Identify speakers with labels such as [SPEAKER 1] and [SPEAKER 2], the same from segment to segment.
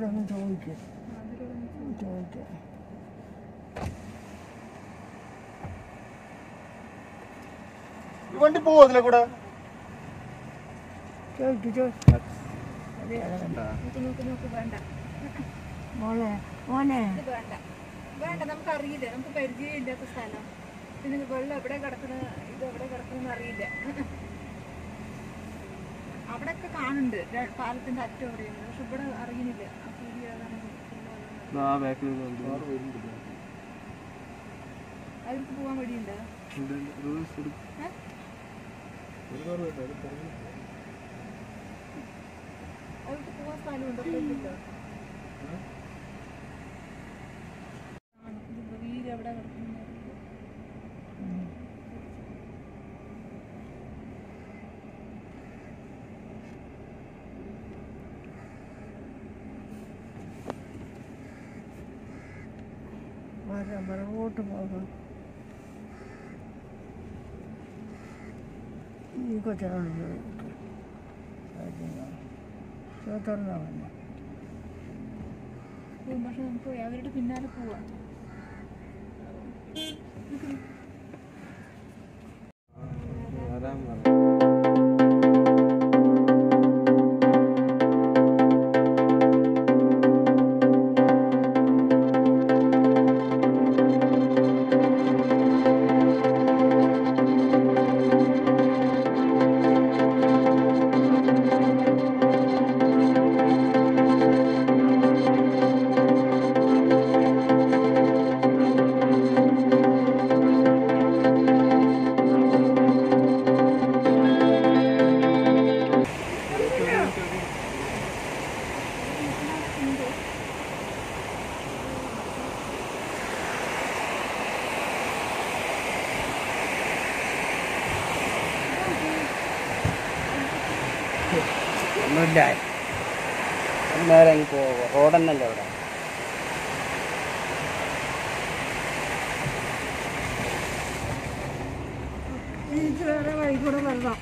[SPEAKER 1] അതിനോടൊന്ന് ചോദിക്കും ചോദിക്കാം
[SPEAKER 2] ഈ വണ്ടി പോവോ അതിലെ കൂടെ
[SPEAKER 1] ചോദിക്കും ചോദിക്കും അതെ അതെ
[SPEAKER 3] നോക്ക് നോക്ക് നോക്ക് വേണ്ട
[SPEAKER 1] മോനെ മോനെ
[SPEAKER 3] ഇത് വേണ്ട വേണ്ട നമുക്ക് അറിയില്ല നമുക്ക് പരിചയമില്ലാത്ത സ്ഥലം പിന്നെ ഇത് വെള്ളം എവിടെ കിടക്കുന്ന ഇത് എവിടെ കിടക്കുന്ന അറിയില്ല അവിടെയൊക്കെ കാണുന്നുണ്ട് ര- പാലത്തിന്റെ അറ്റം എവിടെയുണ്ട് പക്ഷെ ഇവിടെ അറിയുന്നില്ല ആ കുഴി ഏതാണ്
[SPEAKER 4] ആ ബാക്കിൽ
[SPEAKER 3] അവർക്ക് പോകാൻ വഴിയുണ്ട് അവർക്ക് പോകാൻ സ്ഥലമുണ്ടോ ഇല്ലല്ലോ വീട് എവിടെ കിടക്കുന്നു
[SPEAKER 1] വരാം പുറകോട്ട് പോകാം ഈ കൊച്ചിനോട് ചോദിക്കും ചോദിച്ചോണ്ടാ വന്നെ
[SPEAKER 3] പക്ഷെ നമുക്ക് അവരുടെ പിന്നാലെ പോവാം
[SPEAKER 4] വരാൻ പറഞ്ഞു
[SPEAKER 5] ഒന്നുമില്ല നേരെ അങ്ങ് പോവുക റോഡന്നല്ലേ അവിടെ
[SPEAKER 1] എനിക്ക് വേറെ വഴി കൂടെ വരണം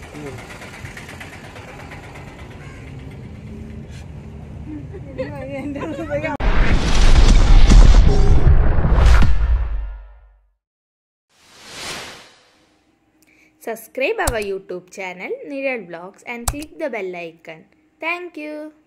[SPEAKER 6] Subscribe our YouTube channel Niral Vlogs and click the bell icon. Thank you.